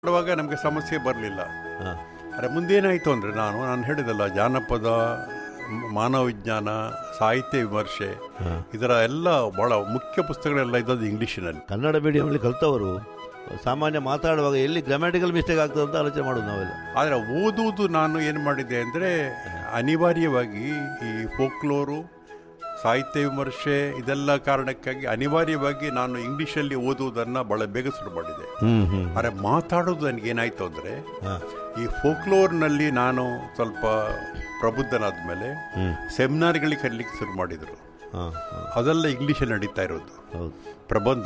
ಮಾಡುವಾಗ ನಮಗೆ ಸಮಸ್ಯೆ ಬರಲಿಲ್ಲ ಹಾಂ ಆದರೆ ಮುಂದೇನಾಯಿತು ಅಂದರೆ ನಾನು ನಾನು ಹೇಳಿದಲ್ಲ ಜಾನಪದ ಮ್- ಮಾನವ ವಿಜ್ಞಾನ ಸಾಹಿತ್ಯ ವಿಮರ್ಶೆ ಇದರ ಎಲ್ಲ ಬಹಳ ಮುಖ್ಯ ಪುಸ್ತಕಗಳೆಲ್ಲ ಇದ್ದದ್ದು ಇಂಗ್ಲೀಷಿನಲ್ಲಿ ಕನ್ನಡ ಮೀಡಿಯಮಲ್ಲಿ ಕಲ್ತವರು ಸಾಮಾನ್ಯ ಮಾತಾಡುವಾಗ ಎಲ್ಲಿ ಗ್ರಾಮ್ಯಾಟಿಕಲ್ ಮಿಸ್ಟೇಕ್ ಆಗ್ತದೆ ಅಂತ ಆಲೋಚನೆ ಮಾಡೋದು ನಾವೆಲ್ಲ ಆದರೆ ಓದುವುದು ನಾನು ಏನು ಮಾಡಿದ್ದೆ ಅಂದರೆ ಅನಿವಾರ್ಯವಾಗಿ ಈ ಫೋಕ್ಲೋರು ಸಾಹಿತ್ಯ ವಿಮರ್ಶೆ ಇದೆಲ್ಲ ಕಾರಣಕ್ಕಾಗಿ ಅನಿವಾರ್ಯವಾಗಿ ನಾನು ಇಂಗ್ಲೀಷಲ್ಲಿ ಓದುವುದನ್ನು ಬಹಳ ಬೇಗ ಶುರು ಮಾಡಿದೆ ಹ್ಮ್ ಹ್ಮ್ ಆದರೆ ಮಾತಾಡೋದು ನನಗೆ ಏನಾಯಿತು ಅಂದರೆ ಹಾಂ ಈ ಫೋಕ್ಲೋರ್ನಲ್ಲಿ ನಾನು ಸ್ವಲ್ಪ ಪ್ರಬುದ್ಧನಾದ ಮೇಲೆ ಹ್ಮ್. ಸೆಮಿನಾರ್ಗಳಿಗೆ ಕರೀಲಿಕ್ಕೆ ಶುರು ಮಾಡಿದರು ಹಾಂ ಹಾಂ ಅದೆಲ್ಲ ಇಂಗ್ಲೀಷಲ್ಲಿ ನಡೀತಾ ಇರೋದು ಹೌದು ಪ್ರಬಂಧ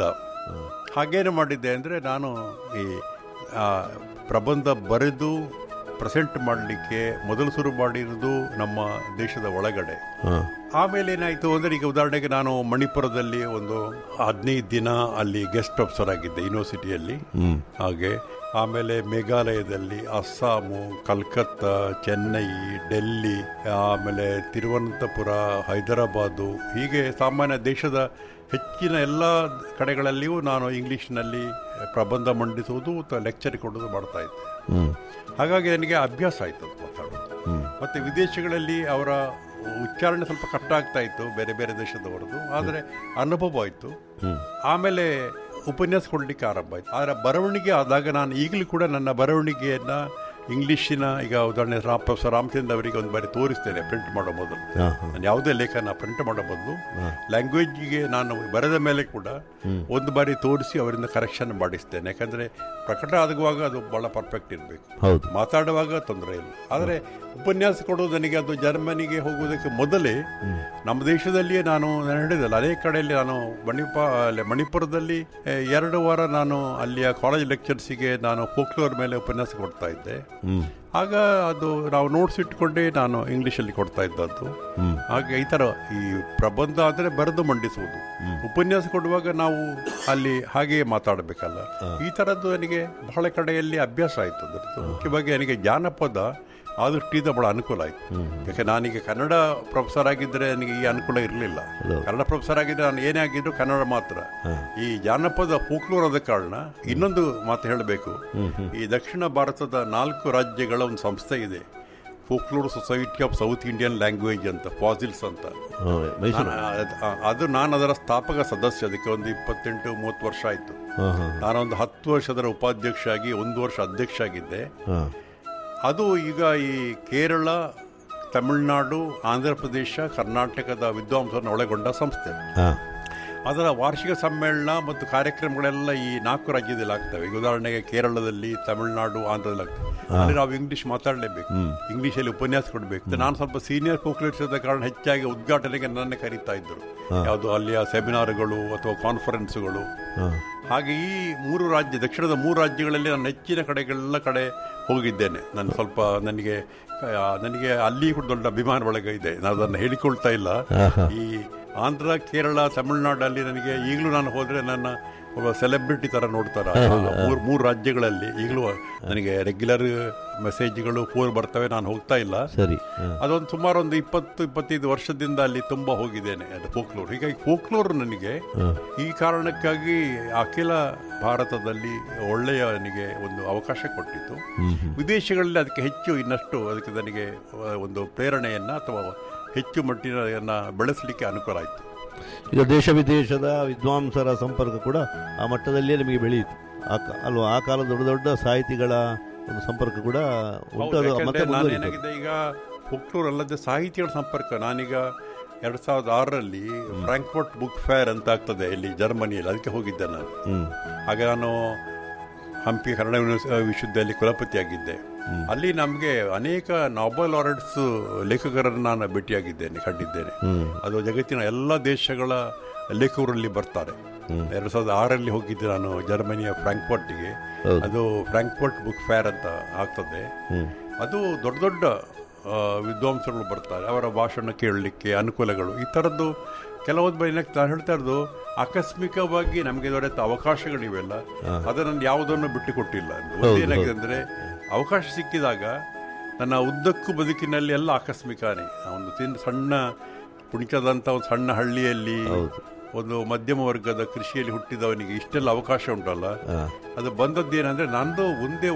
ಹಾಗೇನು ಮಾಡಿದ್ದೆ ಅಂದರೆ ನಾನು ಈ ಆ, ಪ್ರಬಂಧ ಬರೆದು ಪ್ರೆಸೆಂಟ್ ಮಾಡಲಿಕ್ಕೆ ಮೊದಲು ಶುರು ಮಾಡಿರೋದು ನಮ್ಮ ದೇಶದ ಒಳಗಡೆ ಹಾಂ ಆಮೇಲೆ ಏನಾಯಿತು ಅಂದರೆ ಈಗ ಉದಾಹರಣೆಗೆ ನಾನು ಮಣಿಪುರದಲ್ಲಿ ಒಂದು ಹದಿನೈದು ದಿನ ಅಲ್ಲಿ ಗೆಸ್ಟ್ ಪ್ರೊಫೆಸರ್ ಆಗಿದ್ದೆ ಯೂನಿವರ್ಸಿಟಿಯಲ್ಲಿ ಹ್ಞೂ ಹಾಗೆ ಆಮೇಲೆ ಮೇಘಾಲಯದಲ್ಲಿ ಅಸ್ಸಾಮು ಕಲ್ಕತ್ತಾ ಚೆನ್ನೈ ಡೆಲ್ಲಿ ಆಮೇಲೆ ತಿರುವನಂತಪುರ ಹೈದರಾಬಾದು ಹೀಗೆ ಸಾಮಾನ್ಯ ದೇಶದ ಹೆಚ್ಚಿನ ಎಲ್ಲ ಕಡೆಗಳಲ್ಲಿಯೂ ನಾನು ಇಂಗ್ಲೀಷ್ನಲ್ಲಿ ಪ್ರಬಂಧ ಮಂಡಿಸುವುದು ಅಥವಾ ಲೆಕ್ಚರ್ ಕೊಡೋದು ಮಾಡ್ತಾ ಇದ್ದೆ ಹ್ಞೂ ಹಾಗಾಗಿ ನನಗೆ ಅಭ್ಯಾಸ ಆಯಿತು ಅದು ಮಾತಾಡೋದು ಹ್ಞೂ ಮತ್ತು ವಿದೇಶಗಳಲ್ಲಿ ಅವರ ಉಚ್ಚಾರಣೆ ಸ್ವಲ್ಪ ಕಷ್ಟ ಆಗ್ತಾ ಇತ್ತು ಬೇರೆ ಬೇರೆ ದೇಶದವರದು ಆದರೆ ಅನುಭವ ಆಯಿತು ಹ್ಞೂ ಆಮೇಲೆ ಉಪನ್ಯಾಸ ಕೊಡಲಿಕ್ಕೆ ಆರಂಭ ಆಯಿತು ಆದರೆ ಬರವಣಿಗೆ ಆದಾಗ ನಾನು ಈಗಲೂ ಕೂಡ ನನ್ನ ಬರವಣಿಗೆಯನ್ನು ಇಂಗ್ಲೀಷಿನ ಈಗ ಉದಾಹರಣೆ ರಾ ಪ್ರೊಫೆಸರ್ ರಾಮಚಂದ್ರ ಅವರಿಗೆ ಒಂದು ಬಾರಿ ತೋರಿಸ್ತೇನೆ ಪ್ರಿಂಟ್ ಮಾಡೋ ಮೊದಲು ಹಾಂ ಹಾಂ ನಾನು ಯಾವುದೇ ಲೇಖನ ಪ್ರಿಂಟ್ ಮಾಡೋ ಬದಲು ಹಾಂ. ಲ್ಯಾಂಗ್ವೇಜ್ಗೆ ನಾನು ಬರೆದ ಮೇಲೆ ಕೂಡ ಒಂದು ಬಾರಿ ತೋರಿಸಿ ಅವರಿಂದ ಕರೆಕ್ಷನ್ ಮಾಡಿಸ್ತೇನೆ ಯಾಕಂದರೆ ಪ್ರಕಟ ಆಗುವಾಗ ಅದು ಭಾಳ ಪರ್ಫೆಕ್ಟ್ ಇರಬೇಕು ಹೌದು ಮಾತಾಡುವಾಗ ತೊಂದರೆ ಇಲ್ಲ ಆದರೆ ಉಪನ್ಯಾಸ ಕೊಡೋದು ನನಗೆ ಅದು ಜರ್ಮನಿಗೆ ಹೋಗುವುದಕ್ಕೆ ಮೊದಲೇ ನಮ್ಮ ದೇಶದಲ್ಲಿಯೇ ನಾನು ನಾನು ಹೇಳಿದಲ್ಲ ಅನೇಕ ಕಡೆಯಲ್ಲಿ ನಾನು ಮಣಿಪ ಅಲ್ಲೇ ಮಣಿಪುರದಲ್ಲಿ ಆ, ಎರಡು ವಾರ ನಾನು ಅಲ್ಲಿಯ ಕಾಲೇಜ್ ಲೆಕ್ಚರ್ಸಿಗೆ ನಾನು ಫೋಕ್ಲೋರ್ ಮೇಲೆ ಉಪನ್ಯಾಸ ಕೊಡ್ತಾ ಇದ್ದೆ ಹ್ಞೂ ಆಗ ಅದು ನಾವು ನೋಟ್ಸ್ ಇಟ್ಕೊಂಡೇ ನಾನು ಇಂಗ್ಲೀಷಲ್ಲಿ ಕೊಡ್ತಾ ಇದ್ದದ್ದು ಹ್ಞೂ ಹಾಗೆ ಈ ಥರ ಈ ಪ್ರಬಂಧ ಆದರೆ ಬರೆದು ಮಂಡಿಸುವುದು ಉಪನ್ಯಾಸ ಕೊಡುವಾಗ ನಾವು ಅಲ್ಲಿ ಹಾಗೆಯೇ ಮಾತಾಡಬೇಕಲ್ಲ ಈ ಥರದ್ದು ನನಗೆ ಬಹಳ ಕಡೆಯಲ್ಲಿ ಅಭ್ಯಾಸ ಆಯಿತು ಅದರದ್ದು ಮುಖ್ಯವಾಗಿ ನನಗೆ ಜಾನಪದ ಆ ದೃಷ್ಟಿಯಿಂದ ಬಹಳ ಅನುಕೂಲ ಆಯಿತು ಯಾಕೆ ನಾನೀಗ ಕನ್ನಡ ಪ್ರೊಫೆಸರ್ ಆಗಿದ್ದರೆ ನನಗೆ ಈ ಅನುಕೂಲ ಇರಲಿಲ್ಲ ಹೌದು. ಕನ್ನಡ ಪ್ರೊಫೆಸರ್ ಆಗಿದ್ದರೆ ನಾನು ಏನೇ ಆಗಿದ್ರು ಕನ್ನಡ ಮಾತ್ರ ಈ ಜಾನಪದ ಫೋಕ್ಲೋರ್ ಆದ ಕಾರಣ ಇನ್ನೊಂದು ಮಾತು ಹೇಳಬೇಕು ಈ ದಕ್ಷಿಣ ಭಾರತದ ನಾಲ್ಕು ರಾಜ್ಯಗಳ ಒಂದು ಸಂಸ್ಥೆ ಇದೆ folklore society of south Indian language ಅಂತ ಫಾಸಿಲ್ಸ್ ಅಂತ ಹಾಂ ಮೈಸೂರು ನಾನು ಅದ್- ಆ- ಅದು ನಾನು ಅದರ ಸ್ಥಾಪಕ ಸದಸ್ಯ ಅದಕ್ಕೆ ಒಂದು ಇಪ್ಪತ್ತೆಂಟು ಮೂವತ್ತು ವರ್ಷ ಆಯಿತು ಹಾಂ ಹಾಂ ನಾನೊಂದು ಹತ್ತು ವರ್ಷದರ ಉಪಾಧ್ಯಕ್ಷ ಆಗಿ ಒಂದು ವರ್ಷ ಅಧ್ಯಕ್ಷ ಆಗಿದ್ದೆ ಹಾಂ ಅದು ಈಗ ಈ ಕೇರಳ ತಮಿಳುನಾಡು ಆಂಧ್ರ ಪ್ರದೇಶ ಕರ್ನಾಟಕದ ವಿದ್ವಾಂಸರನ್ನು ಒಳಗೊಂಡ ಸಂಸ್ಥೆ ಹಾಂ ಅದರ ವಾರ್ಷಿಕ ಸಮ್ಮೇಳನ ಮತ್ತು ಕಾರ್ಯಕ್ರಮಗಳೆಲ್ಲ ಈ ನಾಲ್ಕು ರಾಜ್ಯದಲ್ಲಿ ಆಗ್ತವೆ ಈಗ ಉದಾಹರಣೆಗೆ ಕೇರಳದಲ್ಲಿ ತಮಿಳುನಾಡು ಆಂಧ್ರದಲ್ಲಿ ಆಗ್ತವೆ ಅಲ್ಲಿ ನಾವು ಇಂಗ್ಲಿಷ್ ಮಾತಾಡಲೇಬೇಕು ಇಂಗ್ಲಿಷಲ್ಲಿ ಉಪನ್ಯಾಸ ಕೊಡಬೇಕು ನಾನು ಸ್ವಲ್ಪ ಸೀನಿಯರ್ ಪೋಕ್ಲೇಟ್ಸ್ ಇದ್ದ ಕಾರಣ ಹೆಚ್ಚಾಗಿ ಉದ್ಘಾಟನೆಗೆ ನನ್ನೇ ಕರೀತಾ ಇದ್ದರು ಯಾವುದು ಅಲ್ಲಿಯ ಸೆಮಿನಾರ್ಗಳು ಅಥವಾ ಕಾನ್ಫರೆನ್ಸ್ಗಳು ಹಾಂ ಹಾಗೆ ಈ ಮೂರು ರಾಜ್ಯ ದಕ್ಷಿಣದ ಮೂರು ರಾಜ್ಯಗಳಲ್ಲಿ ನಾನು ಹೆಚ್ಚಿನ ಕಡೆಗಳೆಲ್ಲ ಕಡೆ ಹೋಗಿದ್ದೇನೆ ನಾನು ಸ್ವಲ್ಪ ನನಗೆ ಆ, ನನಗೆ ಅಲ್ಲಿ ಕೂಡ ದೊಡ್ಡ ಅಭಿಮಾನ ಒಳಗೆ ಇದೆ ನಾನು ಅದನ್ನು ಹೇಳಿಕೊಳ್ತಾ ಇಲ್ಲ ಈ ಆಂಧ್ರ ಕೇರಳ ತಮಿಳುನಾಡಲ್ಲಿ ನನಗೆ ಈಗಲೂ ನಾನು ಹೋದರೆ ನನ್ನ ಒಬ್ಬ ಸೆಲೆಬ್ರಿಟಿ ಥರ ನೋಡ್ತಾರ ಮೂರು ಮೂರು ರಾಜ್ಯಗಳಲ್ಲಿ ಈಗಲೂ ನನಗೆ ರೆಗ್ಯುಲರ್ ಮೆಸೇಜ್ಗಳು ಫೋನ್ ಬರ್ತವೆ ನಾನು ಹೋಗ್ತಾ ಇಲ್ಲ ಸರಿ ಹಾಂ ಅದೊಂದು ಸುಮಾರು ಒಂದು ಇಪ್ಪತ್ತು ಇಪ್ಪತ್ತೈದು ವರ್ಷದಿಂದ ಅಲ್ಲಿ ತುಂಬ ಹೋಗಿದ್ದೇನೆ ಅದು ಫೋಕ್ಲೋರ್ ಹೀಗಾಗಿ ಫೋಕ್ಲೋರ್ ನನಗೆ ಈ ಕಾರಣಕ್ಕಾಗಿ ಅಖಿಲ ಭಾರತದಲ್ಲಿ ಒಳ್ಳೆಯ ನನಗೆ ಒಂದು ಅವಕಾಶ ಕೊಟ್ಟಿತ್ತು ವಿದೇಶಗಳಲ್ಲಿ ಅದಕ್ಕೆ ಹೆಚ್ಚು ಇನ್ನಷ್ಟು ಅದಕ್ಕೆ ನನಗೆ ಅಹ್, ಒಂದು ಪ್ರೇರಣೆಯನ್ನ ಅಥವಾ ಹೆಚ್ಚು ಮಟ್ಟಿನ ಬೆಳೆಸಲಿಕ್ಕೆ ಅನುಕೂಲ ಆಯಿತು ಈಗ ದೇಶ ವಿದೇಶದ ವಿದ್ವಾಂಸರ ಸಂಪರ್ಕ ಕೂಡ ಆ ಮಟ್ಟದಲ್ಲಿಯೇ ನಿಮಗೆ ಬೆಳೆಯಿತು ಆ ಕಾ- ಅಲ್ವಾ ಆ ಕಾಲದ ದೊಡ್ಡ ದೊಡ್ಡ ಸಾಹಿತಿಗಳ ಒಂದು ಸಂಪರ್ಕ ಕೂಡ ಉಂಟು ಅದು ಮತ್ತೆ ನಾನು ಮುಂದುವರಿತದೆ. ಏನಾಗಿದೆ ಈಗ ಫೋಕ್ಲೋರ್ ಅಲ್ಲದೆ ಸಾಹಿತಿಗಳ ಸಂಪರ್ಕ ನಾನೀಗ ಎರಡ್ ಸಾವಿರದ ಆರರಲ್ಲಿ ಫ್ರಾಂಕ್ಫರ್ಟ್ ಬುಕ್ ಫೇರ್ ಅಂತ ಆಗ್ತದೆ ಇಲ್ಲಿ ಜರ್ಮನಿಯಲ್ಲಿ ಅದಕ್ಕೆ ಹೋಗಿದ್ದೆ ನಾನು ಹ್ಮ್ ಆಗ ನಾನು ಹಂಪಿ ಕನ್ನಡ ಯೂನಿವರ್ಸಿ- ವಿಶ್ವವಿದ್ಯಾಲಯ ಕುಲಪತಿಯಾಗಿದ್ದೆ ಅಲ್ಲಿ ನಮಗೆ ಅನೇಕ ನಾಬಲ್ ಅವಾರ್ಡ್ಸ್ ಲೇಖಕರನ್ನು ನಾನು ಭೇಟಿಯಾಗಿದ್ದೇನೆ ಕಂಡಿದ್ದೇನೆ ಹ್ಮ್ ಅದು ಜಗತ್ತಿನ ಎಲ್ಲ ದೇಶಗಳ ಲೇಖಕರಲ್ಲಿ ಬರ್ತಾರೆ ಎರಡು ಸಾವಿರದ ಆರರಲ್ಲಿ ಹೋಗಿದ್ದೆ ನಾನು ಜರ್ಮನಿಯ ಫ್ರಾಂಕ್ಫರ್ಟ್ಗೆ ಹೌದು. ಅದು ಫ್ರಾಂಕ್ಫರ್ಟ್ ಬುಕ್ ಫೇರ್ ಅಂತ ಆಗ್ತದೆ ಹ್ಮ್ ಅದು ದೊಡ್ಡ ದೊಡ್ಡ ಆ, ವಿದ್ವಾಂಸರುಗಳು ಬರ್ತಾರೆ ಅವರ ಭಾಷಣ ಕೇಳಲಿಕ್ಕೆ ಅನುಕೂಲಗಳು ಈ ಥರದ್ದು ಕೆಲವೊಂದು ಬಾರಿ ಏನಾಗ್ತದೆ, ನಾನು ಹೇಳ್ತಾ ಇರೋದು ಆಕಸ್ಮಿಕವಾಗಿ ನಮಗೆ ದೊರೆತ ಅವಕಾಶಗಳಿವೆಲ್ಲ ಅದನ್ನು ಯಾವುದನ್ನು ಬಿಟ್ಟು ಕೊಟ್ಟಿಲ್ಲ ಒಂದು ಏನಾಗಿದೆ ಅಂದರೆ ಅವಕಾಶ ಸಿಕ್ಕಿದಾಗ ನನ್ನ ಉದ್ದಕ್ಕೂ ಬದುಕಿನಲ್ಲಿ ಎಲ್ಲ ಆಕಸ್ಮಿಕನೇ ಆ ಒಂದು ತಿನ್ ಸಣ್ಣ ಪುಣಿಕದಂಥ ಒಂದು ಸಣ್ಣ ಹಳ್ಳಿಯಲ್ಲಿ ಒಂದು ಮಧ್ಯಮ ವರ್ಗದ ಕೃಷಿಯಲ್ಲಿ ಹುಟ್ಟಿದವನಿಗೆ ಇಷ್ಟೆಲ್ಲ ಅವಕಾಶ ಉಂಟಲ್ಲ ಹಾ. ಅದು ಬಂದದ್ದೇನೆಂದ್ರೆ ನಂದು ಒಂದೇ